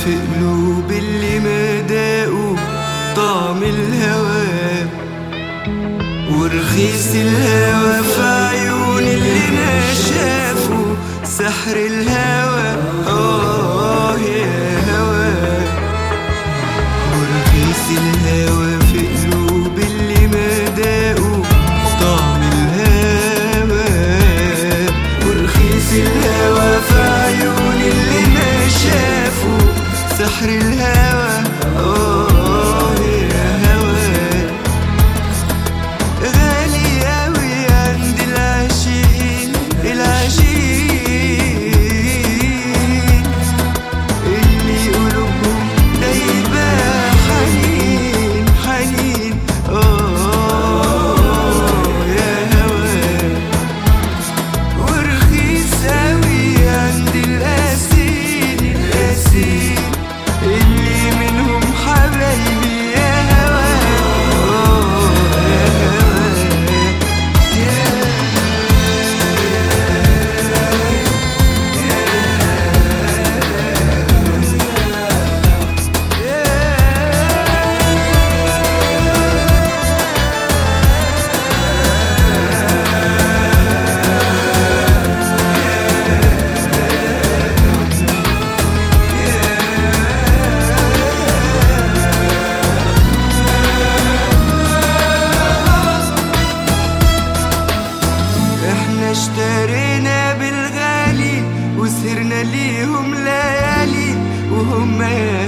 في قلوب اللي ما داقوا طعم الهوى ورخيص الهوى في عيون اللي ما شافوا سحر الهوى آه يا هوى ورخيص الهوى في قلوب اللي ما داقوا طعم الهوى ورخيص الهوى في عيون اللي ما شافوا سحر الهوى آه يا هوى غالي أوي عند العاشقين العاشقين اللي قلوبهم دايبة حنين حنين آه يا هوا ورخيص أوي عند القاسين القاسين اللي منهم حبايبي يا هوا آه يا هوا يا احنا اشترينا بالغالي وسهرنا ليهم ليالي وهم يا